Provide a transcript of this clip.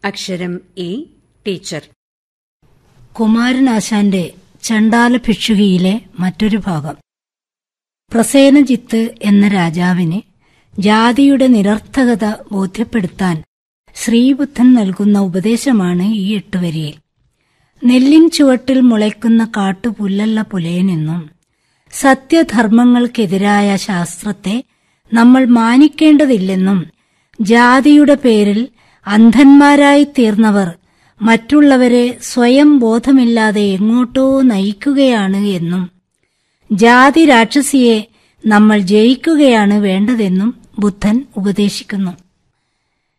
അക്ഷരം A teacher കുമാരനാശാന്റെ ചണ്ടാല ഭിക്ഷുകിയിലെ മറ്റൊരു ഭാഗം പ്രസേനജിത്ത് എന്ന രാജാവിന് ജാതിയുടെ നിരർത്ഥകത ബോധ്യപ്പെടുത്താൻ ശ്രീബുദ്ധൻ നൽകുന്ന ഉപദേശമാണ് ഈ എട്ടുവരിയിൽ നെല്ലിൻ ചുവട്ടിൽ മുളയ്ക്കുന്ന കാട്ടുപുല്ലല്ല പുലയനെന്നും സത്യധർമ്മങ്ങൾക്കെതിരായ ശാസ്ത്രത്തെ നമ്മൾ മാനിക്കേണ്ടതില്ലെന്നും ജാതിയുടെ പേരിൽ അന്ധന്മാരായി തീർന്നവർ മറ്റുള്ളവരെ സ്വയം ബോധമില്ലാതെ എങ്ങോട്ടോ നയിക്കുകയാണ് എന്നും ജാതി രാക്ഷസിയെ നമ്മൾ ജയിക്കുകയാണ് വേണ്ടതെന്നും ബുദ്ധൻ ഉപദേശിക്കുന്നു